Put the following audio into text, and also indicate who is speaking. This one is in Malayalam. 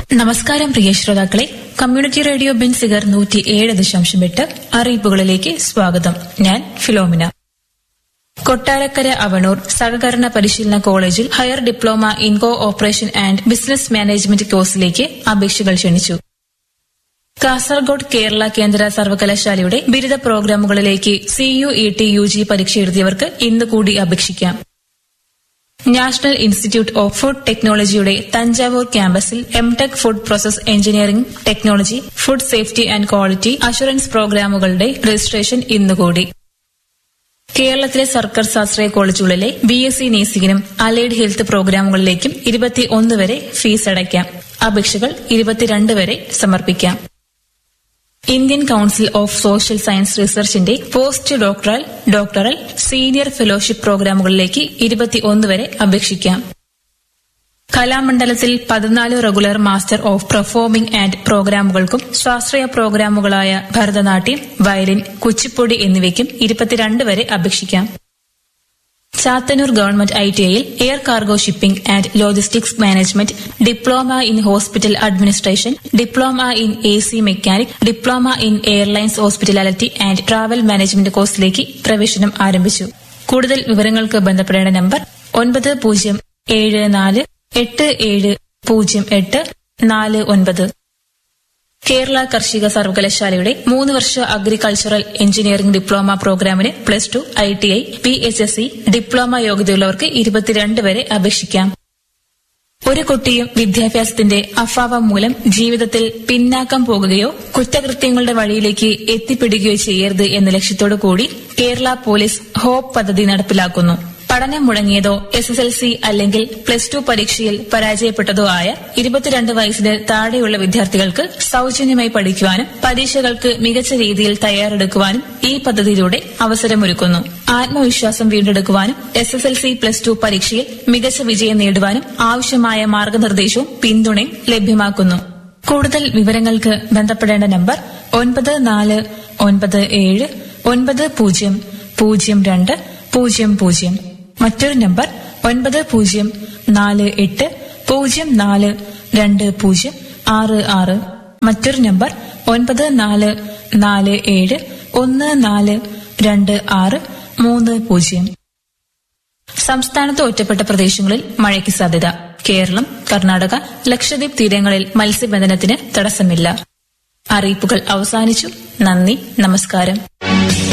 Speaker 1: നമസ്കാരം പ്രിയ ശ്രോതാക്കളെ കമ്മ്യൂണിറ്റി റേഡിയോ ബെൻസിഗർ നൂറ്റി ഏഴ് ദശാംശം എട്ട് അറിയിപ്പുകളിലേക്ക് സ്വാഗതം ഞാൻ ഫിലോമിന കൊട്ടാരക്കര അവണൂർ സഹകരണ പരിശീലന കോളേജിൽ higher diploma in cooperation and business management കോഴ്സിലേക്ക് അപേക്ഷകൾ ക്ഷണിച്ചു കാസർഗോഡ് കേരള കേന്ദ്ര സർവകലാശാലയുടെ ബിരുദ പ്രോഗ്രാമുകളിലേക്ക് CU E T U G പരീക്ഷ എഴുതിയവർക്ക് ഇന്ന് കൂടി അപേക്ഷിക്കാം നാഷണൽ ഇൻസ്റ്റിറ്റ്യൂട്ട് ഓഫ് ഫുഡ് ടെക്നോളജിയുടെ തഞ്ചാവൂർ ക്യാമ്പസിൽ M Tech food process engineering technology food safety and quality assurance പ്രോഗ്രാമുകളുടെ രജിസ്ട്രേഷൻ ഇന്നുകൂടി കേരളത്തിലെ സർക്കാർ സ്വാശ്രയ കോളേജുകളിലെ ബി എസ് സി നേഴ്സിംഗിനും അലൈഡ് ഹെൽത്ത് പ്രോഗ്രാമുകളിലേക്കും ഇരുപത്തിയൊന്ന് വരെ ഫീസ് അടയ്ക്കാം അപേക്ഷകൾ ഇരുപത്തിരണ്ട് വരെ സമർപ്പിക്കാം Indian council of social science റിസർച്ചിന്റെ post doctoral doctoral senior fellowship പ്രോഗ്രാമുകളിലേക്ക് ഇരുപത്തിയൊന്ന് വരെ അപേക്ഷിക്കാം കലാമണ്ഡലത്തിൽ പതിനാല് regular master of performing and പ്രോഗ്രാമുകൾക്കും സ്വാശ്രയ പ്രോഗ്രാമുകളായ ഭരതനാട്യം വയലിൻ കുച്ചിപ്പൊടി എന്നിവയ്ക്കും ഇരുപത്തിരണ്ട് വരെ അപേക്ഷിക്കാം ചാത്തന്നൂർ ഗവൺമെന്റ് ഐ ടി ഐയിൽ air cargo shipping and logistics management diploma in hospital administration diploma in A C mechanic diploma in airlines hospitality and travel management കോഴ്സിലേക്ക് പ്രവേശനം ആരംഭിച്ചു കൂടുതൽ വിവരങ്ങൾക്ക് ബന്ധപ്പെടേണ്ട നമ്പർ ഒൻപത് പൂജ്യം ഏഴ് നാല് എട്ട് ഏഴ് പൂജ്യം എട്ട് നാല് ഒൻപത് കേരള കാർഷിക സർവകലാശാലയുടെ മൂന്ന് വർഷ അഗ്രികൾച്ചറൽ എഞ്ചിനീയറിംഗ് ഡിപ്ലോമ പ്രോഗ്രാമിന് plus two I T I P H S C diploma യോഗ്യതയുള്ളവർക്ക് ഇരുപത്തിരണ്ട് വരെ അപേക്ഷിക്കാം ഒരു കുട്ടിയും വിദ്യാഭ്യാസത്തിന്റെ അഭാവം മൂലം ജീവിതത്തിൽ പിന്നാക്കം പോകുകയോ കുറ്റകൃത്യങ്ങളുടെ വഴിയിലേക്ക് എത്തിപ്പെടുകയോ ചെയ്യരുത് എന്ന ലക്ഷ്യത്തോടു കൂടി കേരള പോലീസ് ഹോപ്പ് പദ്ധതി നടപ്പിലാക്കുന്നു പഠനം മുടങ്ങിയതോ എസ് എസ് എൽ സി അല്ലെങ്കിൽ പ്ലസ് ടു പരീക്ഷയിൽ പരാജയപ്പെട്ടതോ ആയ ഇരുപത്തിരണ്ട് വയസ്സിന് താഴെയുള്ള വിദ്യാർത്ഥികൾക്ക് സൌജന്യമായി പഠിക്കുവാനും പരീക്ഷകൾക്ക് മികച്ച രീതിയിൽ തയ്യാറെടുക്കുവാനും ഈ പദ്ധതിയിലൂടെ അവസരമൊരുക്കുന്നു ആത്മവിശ്വാസം വീണ്ടെടുക്കുവാനും S S L C plus two പരീക്ഷയിൽ മികച്ച വിജയം നേടുവാനും ആവശ്യമായ മാർഗനിർദ്ദേശവും പിന്തുണയും ലഭ്യമാക്കുന്നു കൂടുതൽ വിവരങ്ങൾക്ക് ബന്ധപ്പെടേണ്ട നമ്പർ ഒൻപത് നാല് ഒൻപത് ഏഴ് ഒൻപത് പൂജ്യം പൂജ്യം രണ്ട് പൂജ്യം പൂജ്യം മറ്റൊരു നമ്പർ ഒൻപത് പൂജ്യം നാല് എട്ട് പൂജ്യം നാല് രണ്ട് പൂജ്യം ആറ് ആറ് മറ്റൊരു നമ്പർ ഒൻപത് നാല് നാല് ഏഴ് ഒന്ന് നാല് രണ്ട് ആറ് മൂന്ന് പൂജ്യം സംസ്ഥാനത്ത് ഒറ്റപ്പെട്ട പ്രദേശങ്ങളിൽ മഴയ്ക്ക് സാധ്യത കേരളം കർണാടക ലക്ഷദ്വീപ് തീരങ്ങളിൽ മത്സ്യബന്ധനത്തിന് തടസ്സമില്ല അറിയിപ്പുകൾ അവസാനിച്ചു നന്ദി നമസ്കാരം